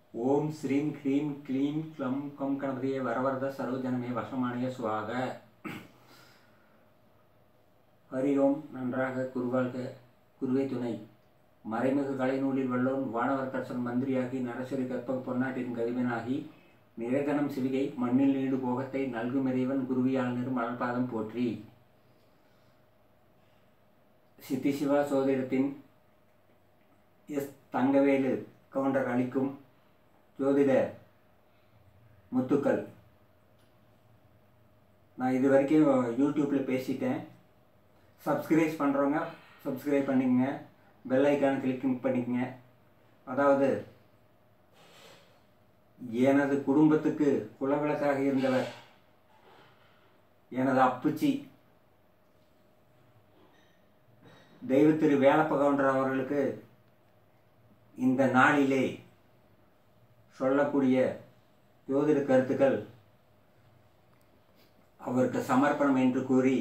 ஓம் ஸ்ரீம் ஹ்ரீம் க்ளீம் க்ளம் கம் கணபதியே வரவரத சர்வஜனமே வசமானிய சுவாக ஹரி ஓம் நன்றாக குருவாழ்க குருவே துணை மறைமிகு கலைநூலில் வல்லோன் வானவர் கர்சன் மந்திரியாகி நரசரி கற்பக பொன்னாட்டின் கதிவனாகி நிறைதனம் சிவிகை மண்ணில் நீடு போகத்தை நல்கும் இறைவன் குருவியாளர் மலர்பாதம் போற்றி சித்தி சிவா சோதரத்தின் எஸ் தங்கவேலு கவுண்டர் அளிக்கும் ஜோதிட முத்துக்கள் நான் இது வரைக்கும் யூடியூப்பில் பேசிட்டேன் சப்ஸ்கிரைப் பண்ணுறவங்க சப்ஸ்கிரைப் பண்ணிக்கங்க பெல் ஐக்கான் கிளிக் பண்ணிக்கங்க அதாவது எனது குடும்பத்துக்கு குலவிளக்காக இருந்தவர் எனது அப்புச்சி தெய்வ திரு வேலப்ப கவுண்டர் அவர்களுக்கு இந்த நாளிலே சொல்லக்கூடிய ஜோதிட கருத்துக்கள் அவருக்கு சமர்ப்பணம் என்று கூறி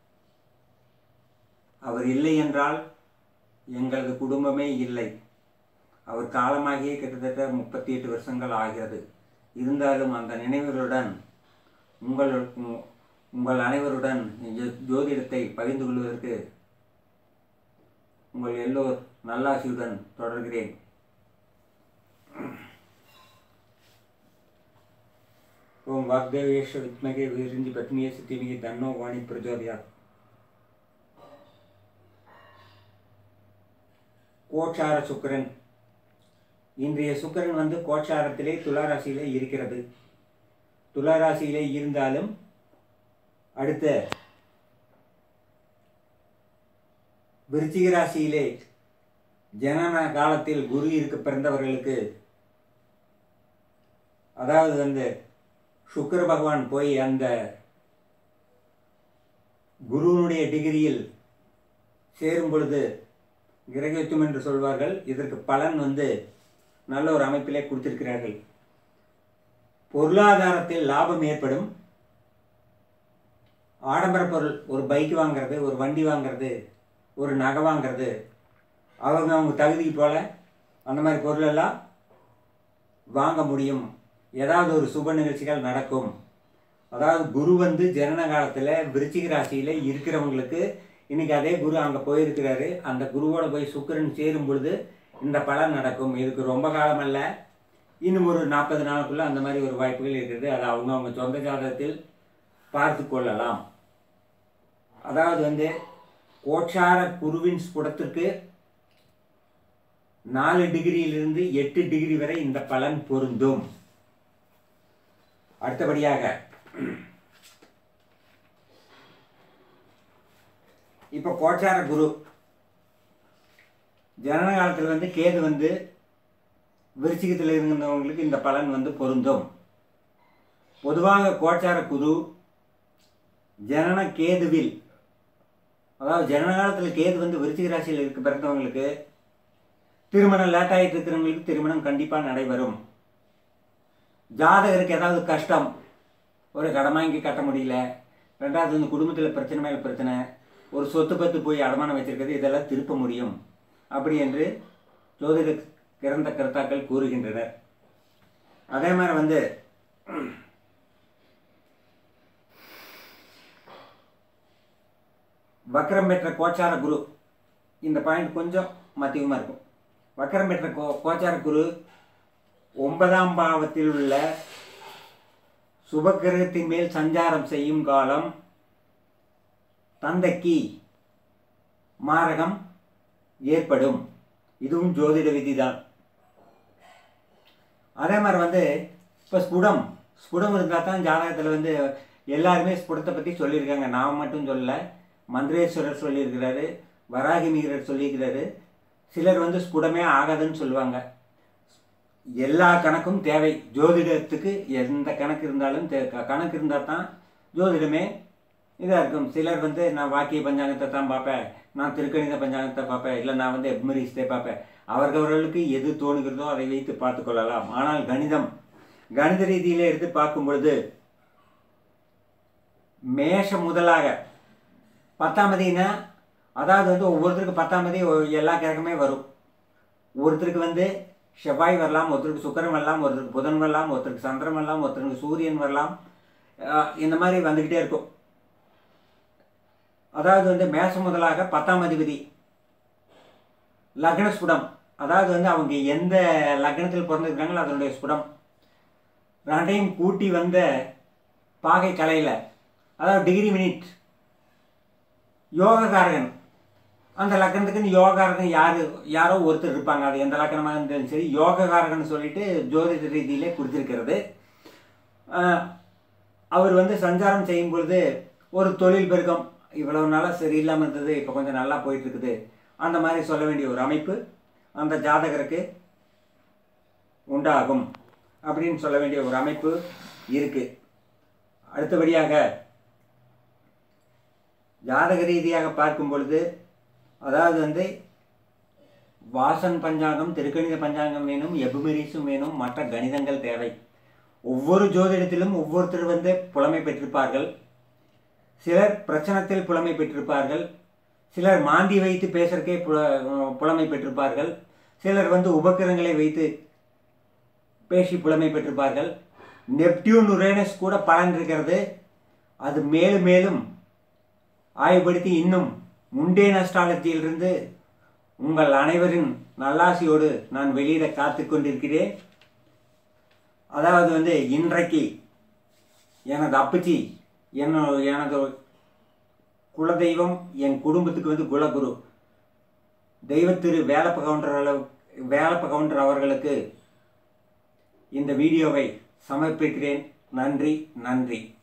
அவர் இல்லை என்றால் எங்களது குடும்பமே இல்லை அவர் காலமாகியே கிட்டத்தட்ட முப்பத்தி எட்டு வருஷங்கள் ஆகிறது இருந்தாலும் அந்த நினைவுகளுடன் உங்கள் உங்கள் அனைவருடன் ஜோ- ஜோதிடத்தை பகிர்ந்து கொள்வதற்கு உங்கள் எல்லோர் நல்லாசியுடன் தொடர்கிறேன் ஓம் வாக்தேவேஷ வித்மகே விரிஞ்சி பத்னியே சித்திமிகி தன்னோ வாணி பிரஜோதியா கோச்சார சுக்கிரன் இன்றைய சுக்கிரன் வந்து கோச்சாரத்திலே துளாராசியிலே இருக்கிறது துளாராசியிலே இருந்தாலும் அடுத்த விருச்சிக ராசியிலே ஜனன காலத்தில் குரு இருக்க பிறந்தவர்களுக்கு அதாவது வந்து சுக்கிர பகவான் போய் அந்த குருவினுடைய டிகிரியில் சேரும் பொழுது கிரகத்துவம் என்று சொல்வார்கள் இதற்கு பலன் வந்து நல்ல ஒரு அமைப்பிலே கொடுத்திருக்கிறார்கள் பொருளாதாரத்தில் லாபம் ஏற்படும் ஆடம்பர பொருள் ஒரு பைக் வாங்குறது ஒரு வண்டி வாங்குறது ஒரு நகை வாங்குறது அவங்க அவங்க தகுதிக்கு போல அந்த மாதிரி பொருள் எல்லாம் வாங்க முடியும் ஏதாவது ஒரு சுப நிகழ்ச்சிகள் நடக்கும் அதாவது குரு வந்து ஜனன காலத்தில் விருச்சிக ராசியில் இருக்கிறவங்களுக்கு இன்னைக்கு அதே குரு அங்கே போயிருக்கிறாரு அந்த குருவோட போய் சுக்கிரன் சேரும் பொழுது இந்த பலன் நடக்கும் இதுக்கு ரொம்ப காலம் அல்ல இன்னும் ஒரு நாற்பது நாளுக்குள்ள அந்த மாதிரி ஒரு வாய்ப்புகள் இருக்கிறது அதை அவங்க அவங்க சொந்த ஜாதகத்தில் பார்த்து கொள்ளலாம் அதாவது வந்து கோட்சார குருவின் ஸ்புடத்திற்கு நாலு டிகிரியிலிருந்து எட்டு டிகிரி வரை இந்த பலன் பொருந்தும் அடுத்தபடியாக இப்போ கோச்சார குரு ஜனன காலத்தில் வந்து கேது வந்து விருச்சிகத்தில் இருந்தவங்களுக்கு இந்த பலன் வந்து பொருந்தும் பொதுவாக கோச்சார குரு ஜனன கேதுவில் அதாவது ஜனன காலத்தில் கேது வந்து விருச்சிக ராசியில் இருக்க பிறந்தவங்களுக்கு திருமணம் லேட் ஆகிட்டு இருக்கிறவங்களுக்கு திருமணம் கண்டிப்பாக நடைபெறும் ஜாதகருக்கு ஏதாவது கஷ்டம் ஒரு கடன் வாங்கி கட்ட முடியல ரெண்டாவது வந்து குடும்பத்தில் பிரச்சனை மேலே பிரச்சனை ஒரு சொத்து பத்து போய் அடமானம் வச்சிருக்கிறது இதெல்லாம் திருப்ப முடியும் அப்படி என்று ஜோதிட கிறந்த கருத்தாக்கள் கூறுகின்றனர் அதே மாதிரி வந்து வக்ரம் பெற்ற கோச்சார குரு இந்த பாயிண்ட் கொஞ்சம் மத்தியமாக இருக்கும் வக்ரம் பெற்ற கோ கோச்சார குரு ஒன்பதாம் பாவத்தில் உள்ள சுபக்கிரகத்தின் மேல் சஞ்சாரம் செய்யும் காலம் தந்தைக்கு மாரகம் ஏற்படும் இதுவும் ஜோதிட விதிதான் அதே மாதிரி வந்து இப்போ ஸ்புடம் ஸ்புடம் இருந்தால் தான் ஜாதகத்தில் வந்து எல்லாருமே ஸ்புடத்தை பற்றி சொல்லியிருக்காங்க நான் மட்டும் சொல்லலை மந்திரேஸ்வரர் சொல்லியிருக்கிறாரு வராகி மீரர் சொல்லியிருக்கிறாரு சிலர் வந்து ஸ்புடமே ஆகாதுன்னு சொல்லுவாங்க எல்லா கணக்கும் தேவை ஜோதிடத்துக்கு எந்த கணக்கு இருந்தாலும் தே க- கணக்கு இருந்தால் தான் ஜோதிடமே இதாக இருக்கும் சிலர் வந்து நான் வாக்கிய பஞ்சாங்கத்தை தான் பார்ப்பேன் நான் திருக்கணித பஞ்சாங்கத்தை பார்ப்பேன் இல்லை நான் வந்து எப்மரிஸ்தே பார்ப்பேன் அவரவர்களுக்கு எது தோணுகிறதோ அதை வைத்து பார்த்து கொள்ளலாம் ஆனால் கணிதம் கணித ரீதியில் எடுத்து பார்க்கும் பொழுது மேஷம் முதலாக பத்தாமதினா அதாவது வந்து ஒவ்வொருத்தருக்கு பத்தாமதி ஒ- எல்லா கிரகமே வரும் ஒருத்தருக்கு வந்து செவ்வாய் வரலாம் ஒருத்தருக்கு சுக்கிரன் வரலாம் ஒருத்தருக்கு புதன் வரலாம் ஒருத்தருக்கு சந்திரன் வரலாம் ஒருத்தருக்கு சூரியன் வரலாம் அஹ் இந்த மாதிரி வந்துக்கிட்டே இருக்கும் அதாவது வந்து மேசம் முதலாக பத்தாம் அதிபதி லக்ன ஸ்புடம் அதாவது வந்து அவங்க எந்த லக்னத்தில் பிறந்திருக்காங்களோ அதனுடைய ஸ்புடம் ரெண்டையும் கூட்டி வந்த பாகை கலையில் அதாவது டிகிரி மினிட் யோகக்காரகன் அந்த லக்கணத்துக்குன்னு யோகக்காரகன் யார் யாரோ ஒருத்தர் இருப்பாங்க அது எந்த லக்கணமாக இருந்தாலும் சரி யோகக்காரகன் சொல்லிட்டு ஜோதிட ரீதியிலே கொடுத்துருக்கிறது ஆஹ், அவர் வந்து சஞ்சாரம் செய்யும் பொழுது ஒரு தொழில் பெருக்கம் இவ்வளவு நாளாக சரியில்லாமல் இருந்தது இப்போ கொஞ்சம் நல்லா போயிட்டு இருக்குது அந்த மாதிரி சொல்ல வேண்டிய ஒரு அமைப்பு அந்த ஜாதகருக்கு உண்டாகும் அப்படின்னு சொல்ல வேண்டிய ஒரு அமைப்பு இருக்குது அடுத்தபடியாக ஜாதக ரீதியாக பார்க்கும் பொழுது அதாவது வந்து வாசன் பஞ்சாங்கம் திருக்கணித பஞ்சாங்கம் வேணும் எபுமெரிசும் வேணும் மற்ற கணிதங்கள் தேவை ஒவ்வொரு ஜோதிடத்திலும் ஒவ்வொருத்தர் வந்து புலமை பெற்றிருப்பார்கள் சிலர் பிரச்சனத்தில் புலமை பெற்றிருப்பார்கள் சிலர் மாந்தி வைத்து பேசுறதுக்கே புல புலமை பெற்றிருப்பார்கள் சிலர் வந்து உபகரணங்களை வைத்து பேசி புலமை பெற்றிருப்பார்கள் நெப்டியூன் உரேனஸ் கூட பலன் இருக்கிறது அது மேலும் மேலும் ஆய்வுபடுத்தி இன்னும் முண்டேன் அஸ்ட்ராலஜியிலிருந்து உங்கள் அனைவரின் நல்லாசியோடு நான் வெளியிட காத்து கொண்டிருக்கிறேன் அதாவது வந்து இன்றைக்கு எனது அப்பச்சி என்ன எனது குலதெய்வம் என் குடும்பத்துக்கு வந்து குலகுரு தெய்வத்திரு வேலப்ப கவுண்டர் அளவு வேலப்ப கவுண்டர் அவர்களுக்கு இந்த வீடியோவை சமர்ப்பிக்கிறேன் நன்றி நன்றி